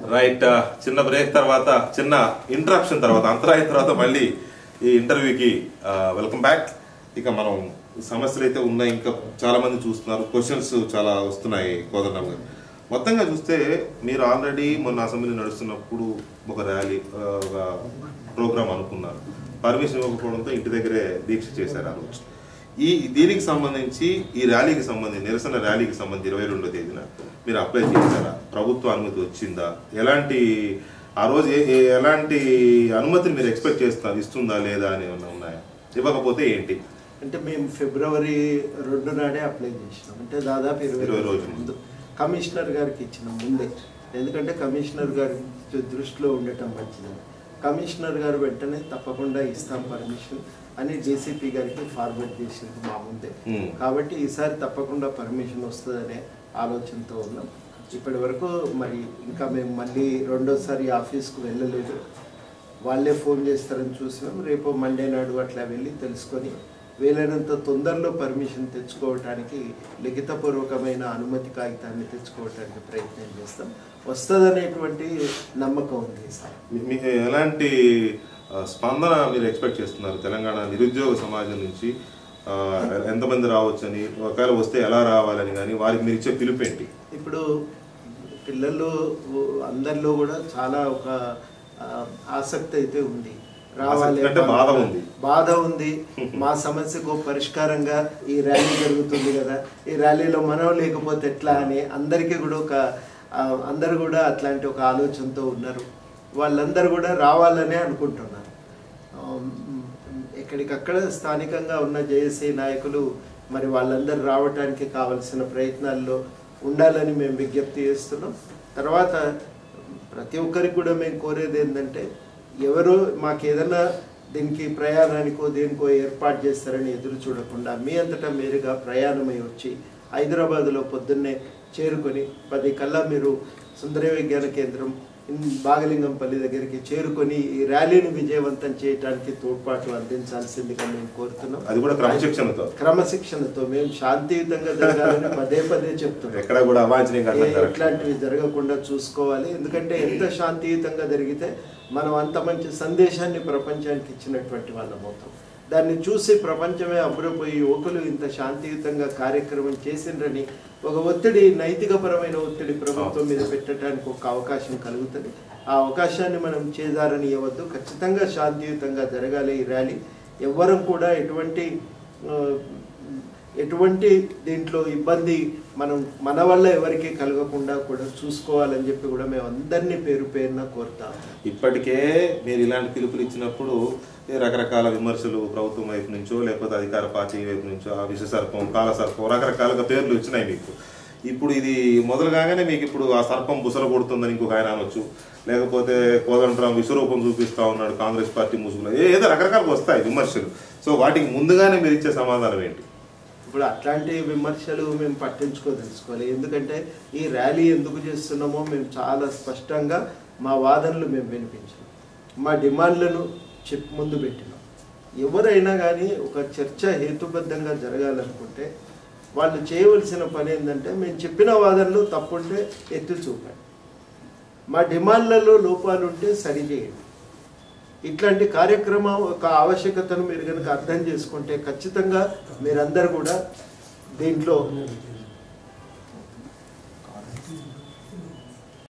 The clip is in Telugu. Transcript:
రైట్ చిన్న బ్రేక్ తర్వాత చిన్న ఇంటరప్షన్ తర్వాత అంతరాయం తర్వాత మళ్ళీ ఈ ఇంటర్వ్యూకి వెల్కమ్ బ్యాక్ ఇక మనం సమస్యలు అయితే ఉన్నాయి ఇంకా చాలా మంది చూస్తున్నారు క్వశ్చన్స్ చాలా వస్తున్నాయి కోదండం గారు మొత్తంగా చూస్తే మీరు ఆల్రెడీ మొన్న అసెంబ్లీ నడుస్తున్నప్పుడు ఒక ర్యాలీ ఆ, ఒక ప్రోగ్రామ్ అనుకున్నారు పర్మిషన్ ఇవ్వకపోవడంతో ఇంటి దగ్గరే దీక్ష చేశారు ఆ రోజు ఈ దీనికి సంబంధించి ఈ ర్యాలీకి సంబంధించి నిరసన ర్యాలీకి సంబంధించి ఇరవై రెండో తేదీన మీరు అప్లై చేశారా ప్రభుత్వ అనుమతి వచ్చిందా ఎలాంటి ఆ రోజు ఏ- ఏ- ఎలాంటి అనుమతిని మీరు ఎక్స్పెక్ట్ చేస్తున్నారు ఇస్తుందా లేదా అని ఏమన్నా ఉన్నాయా ఇవ్వకపోతే ఏంటి అంటే మేము ఫిబ్రవరి రెండు నాడే అప్లై చేసినాం అంటే దాదాపు ఇరవై ఇరవై రోజుల రోజుల ముందు కమిషనర్ గారికి ఇచ్చినాం ముందే ఎందుకంటే కమిషనర్ గారి దృష్టిలో ఉండటం మంచిదని కమిషనర్ గారు వెంటనే తప్పకుండా ఇస్తాం పర్మిషన్ అని జేసీపీ గారికి ఫార్వర్డ్ చేసింది మా ముందే Hmm. కాబట్టి ఈసారి తప్పకుండా పర్మిషన్ వస్తుందనే ఆలోచనతో ఉన్నాం ఇప్పటి వరకు మరి ఇంకా మేము మళ్ళీ రెండోసారి ఆఫీస్కు వెళ్ళలేదు వాళ్ళే ఫోన్ చేస్తారని చూసినాం రేపు మండే నాడు అట్లా వెళ్ళి తెలుసుకొని వీలైనంత తొందరలో పర్మిషన్ తెచ్చుకోవటానికి లిఖితపూర్వకమైన అనుమతి కాగితాన్ని తెచ్చుకోవటానికి ప్రయత్నం చేస్తాం వస్తుందనేటువంటి నమ్మకం ఉంది ఈసారి మీ- మీకు ఎలాంటి ఆ, స్పందన మీరు ఎక్స్పెక్ట్ చేస్తున్నారు తెలంగాణ నిరుద్యోగ సమాజం నుంచి ఆ, ఎంతమంది రావచ్చని ఒకవేళ వస్తే ఎలా రావాలని కానీ వారికి మీరు ఇచ్చే పిలుపు ఏంటి ఇప్పుడు పిల్లలు అందరిలో కూడా చాలా ఒక ఆ, ఆసక్తి అయితే ఉంది రావాలి ఆసక్తి అంటే బాధ ఉంది. బాధ ఉంది మా సమస్యకు పరిష్కారంగా ఈ ర్యాలీ జరుగుతుంది కదా ఈ ర్యాలీలో మనం లేకపోతే ఎట్లా అని అందరికీ కూడా ఒక ఆ, అందరు కూడా అట్లాంటి ఒక ఆలోచనతో ఉన్నారు వాళ్ళందరూ కూడా రావాలనే అనుకుంటున్నారు ఆ, ఎక్కడికక్కడ స్థానికంగా ఉన్న జేఏసీ నాయకులు మరి వాళ్ళందరూ రావటానికి కావలసిన ప్రయత్నాల్లో ఉండాలని మేము విజ్ఞప్తి చేస్తున్నాం తర్వాత ప్రతి ఒక్కరికి కూడా మేము కోరేది ఏంటంటే ఎవరు మాకు ఏదైనా దీనికి ప్రయాణానికో దేనికో ఏర్పాటు చేస్తారని ఎదురు చూడకుండా మీ అంతటా మీరుగా ప్రయాణమై వచ్చి హైదరాబాద్లో పొద్దున్నే చేరుకొని పది కల్లా మీరు సుందర విజ్ఞాన కేంద్రం ఇన్ బాగలింగంపల్లి దగ్గరికి చేరుకొని ఈ ర్యాలీని విజయవంతం చేయడానికి తోడ్పాటు అందించాల్సిందిగా మేము కోరుతున్నాం అది కూడా క్రమశిక్షణతో క్రమశిక్షణతో మేము శాంతియుతంగా జరగాలని పదే పదే చెప్తున్నాం ఎక్కడ కూడా అవాంఛనీయంగా ఏ- అట్లా జరగట్లేదు. ఇట్లాంటివి జరగకుండా చూసుకోవాలి ఎందుకంటే ఎంత శాంతియుతంగా జరిగితే మనం అంత మంచి సందేశాన్ని ప్రపంచానికి ఇచ్చినటువంటి వాళ్ళం అవుతాం దాన్ని చూసి ప్రపంచమే అబ్బురపోయి యువకులు ఇంత శాంతియుతంగా కార్యక్రమం చేసిండ్రని ఒక ఒత్తిడి నైతికపరమైన ఒత్తిడి ప్రభుత్వం మీద పెట్టడానికి ఒక అవకాశం కలుగుతుంది ఆ అవకాశాన్ని మనం చేదారనియవద్దు ఖచ్చితంగా శాంతియుతంగా జరగాలి ఈ ర్యాలీ ఎవ్వరం కూడా ఎటువంటి ఆ, ఎటువంటి దీంట్లో ఇబ్బంది మనం మన వల్ల ఎవరికి కలగకుండా కూడా చూసుకోవాలని చెప్పి కూడా మేము అందరినీ పేరు పేరున కోరుతాం ఇప్పటికే మీరు ఇలాంటి పిలుపులు ఇచ్చినప్పుడు ఏ రకరకాల విమర్శలు ప్రభుత్వం వైపు నుంచో లేకపోతే అధికార పార్టీ వైపు నుంచో ఆ విష సర్పం కాల సర్పం రకరకాలుగా పేర్లు వచ్చినాయి మీకు ఇప్పుడు ఇది మొదలు కాగానే మీకు ఇప్పుడు ఆ సర్పం బుసలు కొడుతుందని ఇంకొక ఆయన అనొచ్చు లేకపోతే కోదండరాం విశ్వరూపం చూపిస్తా ఉన్నాడు కాంగ్రెస్ పార్టీ ముసుగులో ఏ- ఏదో రకరకాలుగా వస్తాయి విమర్శలు సో వాటికి ముందుగానే మీరు ఇచ్చే సమాధానం ఏంటి ఇప్పుడు అట్లాంటి విమర్శలు మేము పట్టించుకోదలుచుకోవాలి ఎందుకంటే ఈ ర్యాలీ ఎందుకు చేస్తున్నామో మేము చాలా స్పష్టంగా మా వాదనలు మేము వినిపించాం మా డిమాండ్లను చెప్ ముందు పెట్టినాం ఎవరైనా కానీ ఒక చర్చ హేతుబద్ధంగా జరగాలనుకుంటే వాళ్ళు చేయవలసిన పని ఏంటంటే మేము చెప్పిన వాదనలు తప్పుంటే ఎత్తి చూపండి మా డిమాండ్లలో లోపాలు ఉంటే సరిచేయండి ఇట్లాంటి కార్యక్రమం ఒక ఆవశ్యకతను మీరు కనుక అర్థం చేసుకుంటే ఖచ్చితంగా మీరందరూ కూడా దీంట్లో